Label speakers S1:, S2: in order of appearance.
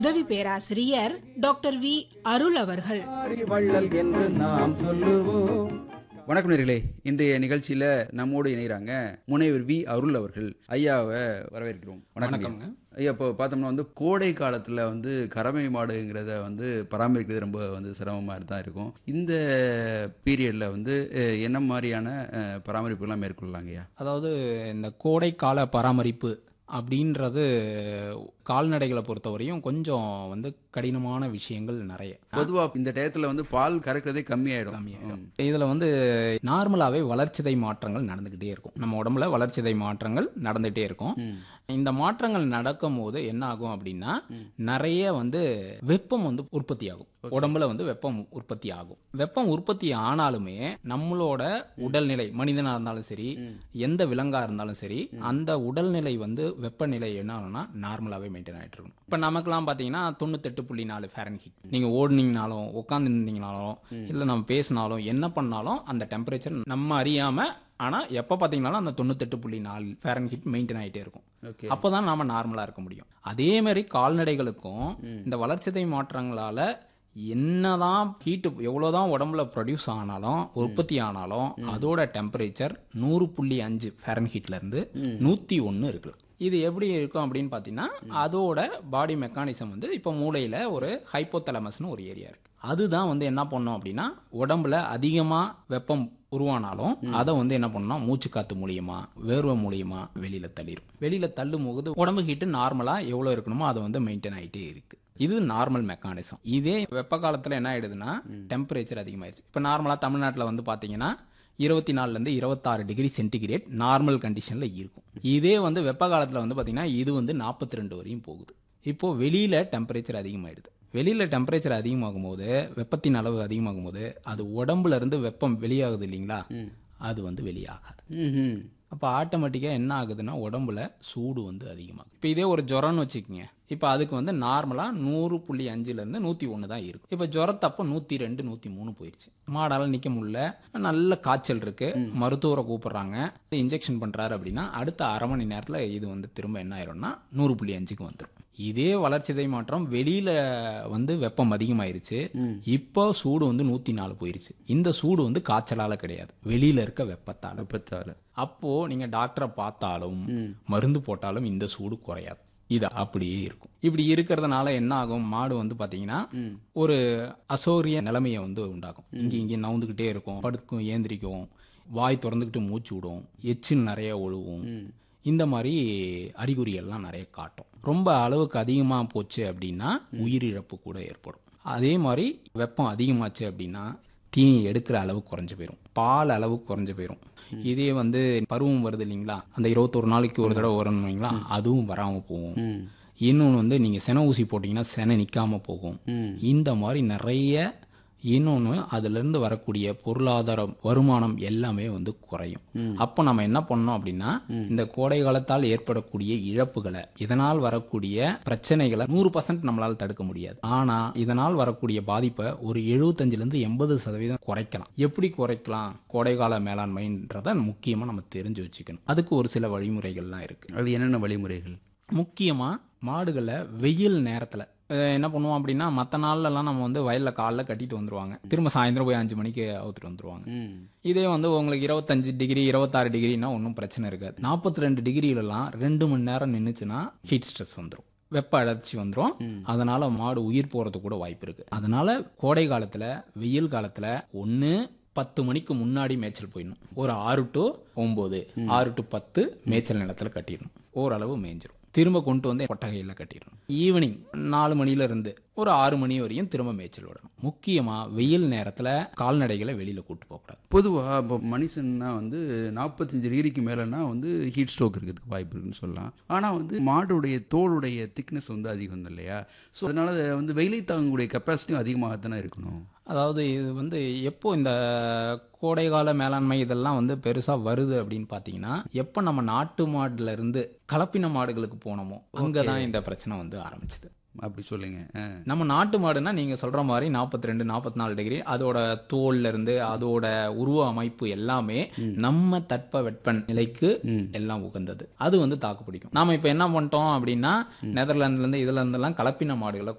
S1: உதவி பேராசிரியர் doctor V அருள் அவர்கள்
S2: ஆரி வள்ளல் என்று நாம் சொல்லுவோம்
S3: வணக்கம் நேர்களே இன்றைய நிகழ்ச்சியில நம்மோடு இணைகிறாங்க முனைவர் வி அருள் அவர்கள் ஐயாவை வரவேற்கிறோம் வணக்கம்
S4: வணக்கம்ங்க.
S3: ஐயா இப்போ பார்த்தோம்னா வந்து கோடை காலத்தில் வந்து கறவை மாடுங்கிறத வந்து பராமரிக்கிறது ரொம்ப வந்து சிரமமாக தான் இருக்கும் இந்த பீரியடில் வந்து அஹ், என்ன மாதிரியான அஹ், பராமரிப்புகள்லாம் மேற்கொள்ளலாங்கய்யா
S4: அதாவது இந்த கோடைக்கால பராமரிப்பு அப்படின்றது கால்நடைகளை பொறுத்தவரையும் கொஞ்சம் வந்து கடினமான விஷயங்கள் நிறைய
S3: பொதுவாக இந்த டயத்தில் வந்து பால் கறக்கிறதே கம்மியாயிடும்
S4: கம்மியாயிடும் இதில் வந்து நார்மலாகவே வளர்ச்சிதை மாற்றங்கள் நடந்துக்கிட்டே இருக்கும் நம்ம உடம்புல வளர்ச்சிதை மாற்றங்கள் நடந்துகிட்டே இருக்கும் இந்த மாற்றங்கள் நடக்கும் போது என்ன ஆகும் அப்படின்னா நிறைய வந்து வெப்பம் வந்து உற்பத்தி ஆகும் உடம்புல வந்து வெப்பம் உற்பத்தி ஆகும் வெப்பம் உற்பத்தி ஆனாலுமே நம்மளோட உடல்நிலை மனிதனா இருந்தாலும் சரி எந்த விலங்கா இருந்தாலும் சரி அந்த உடல்நிலை வந்து வெப்பநிலை என்ன ஆகும்னா நார்மலாகவே மெயின்டைன் ஆகிட்டு இருக்கும் இப்போ நமக்குலாம் பார்த்தீங்கன்னா தொண்ணூத்தெட்டு புள்ளி நாலு ஃபேரன்ஹீட் நீங்கள் ஓடுனீங்கனாலும் உட்காந்துருந்தீங்கனாலும் இல்லை நம்ம பேசினாலும் என்ன பண்ணாலும் அந்த டெம்பரேச்சர் நம்ம அறியாமல் ஆனால் எப்போ பார்த்தீங்கனாலும் அந்த தொண்ணூத்தெட்டு புள்ளி நாலு ஃபேரன்ஹீட் மெயின்டைன் ஆகிட்டே இருக்கும்
S3: ஓகே
S4: அப்பதான் நாம நார்மலா இருக்க முடியும் அதே மாதிரி கால்நடைகளுக்கும் இந்த வளர்ச்சிதை மாற்றங்களால என்னதான் ஹீட்டு எவ்வளோதான் உடம்புல ப்ரொடியூஸ் ஆனாலும் உற்பத்தி ஆனாலும் அதோட டெம்பரேச்சர் நூறு புள்ளி அஞ்சு ஃபேரன்ஹீட்ல இருந்து நூத்தி ஒன்று இருக்கு இது எப்படி இருக்கும் அப்படின்னு பார்த்தீங்கன்னா அதோட பாடி மெக்கானிசம் வந்து இப்போ மூளையில் ஒரு ஹைப்போதலமஸ்னு ஒரு ஏரியா இருக்கு அதுதான் வந்து என்ன பண்ணோம் அப்படின்னா உடம்புல அதிகமாக வெப்பம் உருவானாலும் அதை வந்து என்ன பண்ணணும் மூச்சு காத்து மூலியமா வேர்வை மூலியமா வெளியில தள்ளிடும் வெளியில தள்ளும் போது உடம்பு ஹீட்டு நார்மலா எவ்வளவு இருக்கணுமோ அது வந்து மெயின்டைன் ஆயிட்டே இருக்கு இது நார்மல் மெக்கானிசம் இதே வெப்ப காலத்துல என்ன ஆயிடுதுன்னா டெம்பரேச்சர் அதிகமாயிருச்சு இப்போ நார்மலா தமிழ்நாட்டில் வந்து பாத்தீங்கன்னா இருபத்தி நாலுலேருந்து இருபத்தாறு டிகிரி சென்டிகிரேட் நார்மல் கண்டிஷனில் இருக்கும் இதே வந்து வெப்ப காலத்தில் வந்து பார்த்தீங்கன்னா இது வந்து நாற்பத்தி ரெண்டு வரையும் போகுது இப்போ வெளியில டெம்பரேச்சர் அதிகமாயிடுது வெளியில டெம்பரேச்சர் அதிகமாகும் போது வெப்பத்தின் அளவு அதிகமாகும் போது அது உடம்புல இருந்து வெப்பம் வெளியாகுது இல்லைங்களா அது வந்து வெளியாகாது
S3: ம்
S4: அப்போ ஆட்டோமேட்டிக்காக என்ன ஆகுதுன்னா உடம்புல சூடு வந்து அதிகமாகும் இப்போ இதே ஒரு ஜுரம்னு வச்சுக்கோங்க இப்போ அதுக்கு வந்து நார்மலாக நூறு புள்ளி அஞ்சுலேருந்து நூற்றி ஒன்று தான் இருக்கும் இப்போ ஜுரத்தப்போ நூற்றி ரெண்டு நூற்றி மூணு போயிடுச்சு மாடால் நிற்க முடியல நல்ல காய்ச்சல் இருக்கு மருத்துவரை கூப்பிடுறாங்க இன்ஜெக்ஷன் பண்ணுறாரு அப்படின்னா அடுத்த அரை மணி நேரத்தில் இது வந்து திரும்ப என்ன ஆயிரும்னா நூறு புள்ளி அஞ்சுக்கு வந்துடும் இதே வளர்ச்சிதை மாற்றம் வெளியில வந்து வெப்பம் அதிகமாயிருச்சு இப்போ சூடு வந்து நூற்றி நாலு போயிருச்சு இந்த சூடு வந்து காய்ச்சலால கிடையாது வெளியில இருக்க வெப்பத்தால
S3: வெப்பத்தால்
S4: அப்போ நீங்க டாக்டரை பார்த்தாலும் மருந்து போட்டாலும் இந்த சூடு குறையாது இது அப்படியே இருக்கும் இப்படி இருக்கிறதுனால என்ன ஆகும் மாடு வந்து பாத்தீங்கன்னா ஒரு அசௌரிய நிலைமையை வந்து உண்டாகும் இங்க இங்க நவுந்துக்கிட்டே இருக்கும் படுக்கும் ஏந்திரிக்கும் வாய் திறந்துக்கிட்டு மூச்சு விடும் எச்சில் நிறைய ஒழுவும் இந்த மாதிரி அறிகுறிகள்லாம் நிறைய காட்டும் ரொம்ப அளவுக்கு அதிகமாக போச்சு அப்படின்னா உயிரிழப்பு கூட ஏற்படும் அதே மாதிரி வெப்பம் அதிகமாச்சு அப்படின்னா தீனி எடுக்கிற அளவு குறைஞ்சு போயிடும் பால் அளவு குறைஞ்சு போயிடும் இதே வந்து பருவம் வருது இல்லைங்களா அந்த இருபத்தொரு நாளைக்கு ஒரு தடவை வரணும் இல்லைங்களா அதுவும் வராமல் போகும் இன்னொன்று வந்து நீங்கள் சென ஊசி போட்டிங்கன்னா செனை நிற்காம போகும் இந்த மாதிரி நிறைய இன்னொன்று அதுலேருந்து வரக்கூடிய பொருளாதார வருமானம் எல்லாமே வந்து குறையும் அப்போ நம்ம என்ன பண்ணோம் அப்படின்னா இந்த கோடை காலத்தால் ஏற்படக்கூடிய இழப்புகளை இதனால் வரக்கூடிய பிரச்சனைகளை நூறு பர்சன்ட் நம்மளால் தடுக்க முடியாது ஆனால் இதனால் வரக்கூடிய பாதிப்பை ஒரு எழுபத்தஞ்சிலேருந்து எண்பது சதவீதம் குறைக்கலாம் எப்படி குறைக்கலாம் கோடைகால மேலாண்மைன்றதை முக்கியமாக நம்ம தெரிஞ்சு வச்சுக்கணும் அதுக்கு ஒரு சில வழிமுறைகள்லாம் இருக்குது
S3: அது என்னென்ன வழிமுறைகள்
S4: முக்கியமாக மாடுகளை வெயில் நேரத்தில் என்ன பண்ணுவோம் அப்படின்னா மற்ற நாள்லலாம் நம்ம வந்து வயலில் காலைல கட்டிட்டு வந்துருவாங்க திரும்ப சாயந்தரம் போய் அஞ்சு மணிக்கு அவுத்துட்டு வந்துருவாங்க
S3: ம்
S4: இதே வந்து உங்களுக்கு இருபத்தஞ்சு டிகிரி இருபத்தாறு டிகிரினா ஒன்றும் பிரச்சனை இருக்காது நாற்பத்தி ரெண்டு டிகிரிலலாம் ரெண்டு மணி நேரம் நின்றுச்சுன்னா ஹீட் ஸ்ட்ரெஸ் வந்துடும் வெப்ப அழற்சி வந்துடும் அதனால மாடு உயிர் போறது கூட வாய்ப்பு இருக்கு அதனால கோடை காலத்துல வெயில் காலத்துல ஒன்று பத்து மணிக்கு முன்னாடி மேய்ச்சல் போயிடணும் ஒரு ஆறு டு ஒம்பது ஆறு டு பத்து மேய்ச்சல் நிலத்துல கட்டிடணும் ஓரளவு மேய்ஞ்சிரும் திரும்ப கொண்டு வந்து கொட்டகையில் கட்டிடணும் ஈவினிங் நாலு மணில இருந்து ஒரு ஆறு மணி வரையும் திரும்ப மேய்ச்சல் விடணும் முக்கியமா வெயில் நேரத்துல கால்நடைகளை வெளியில கூட்டு போகக்கூடாது
S3: பொதுவாக இப்போ மனுஷன்னா வந்து நாற்பத்தஞ்சு டிகிரிக்கு மேலேனா வந்து ஹீட் ஸ்ட்ரோக் இருக்கிறதுக்கு வாய்ப்பு இருக்குன்னு சொல்லலாம் ஆனால் வந்து மாடுடைய தோலுடைய திக்னஸ் வந்து அதிகம் தான் இல்லையா ஸோ அதனால அது வந்து வெயிலை தாங்கக்கூடிய கெப்பாசிட்டியும் அதிகமாக தானே இருக்கணும்
S4: அதாவது இது வந்து எப்போ இந்த கோடைகால மேலாண்மை இதெல்லாம் வந்து பெருசாக வருது அப்படின்னு பார்த்தீங்கன்னா எப்போ நம்ம நாட்டு மாடுல இருந்து கலப்பின மாடுகளுக்கு போனோமோ அங்கே தான் இந்த பிரச்சனை வந்து ஆரம்பிச்சது
S3: அப்படி சொல்லுங்க ஆ.
S4: நம்ம நாட்டு மாடுனா நீங்க சொல்ற மாதிரி 42 ரெண்டு நாற்பத்தி நாலு டிகிரி அதோட தோல்ல இருந்து அதோட உருவ அமைப்பு எல்லாமே நம்ம தட்ப வெப்ப நிலைக்கு எல்லாம் உகந்தது அது வந்து தாக்கு பிடிக்கும் நாம இப்ப என்ன பண்ணிட்டோம் அப்படின்னா நெதர்லாந்துல இருந்து இதுல இருந்தெல்லாம் கலப்பின மாடுகளை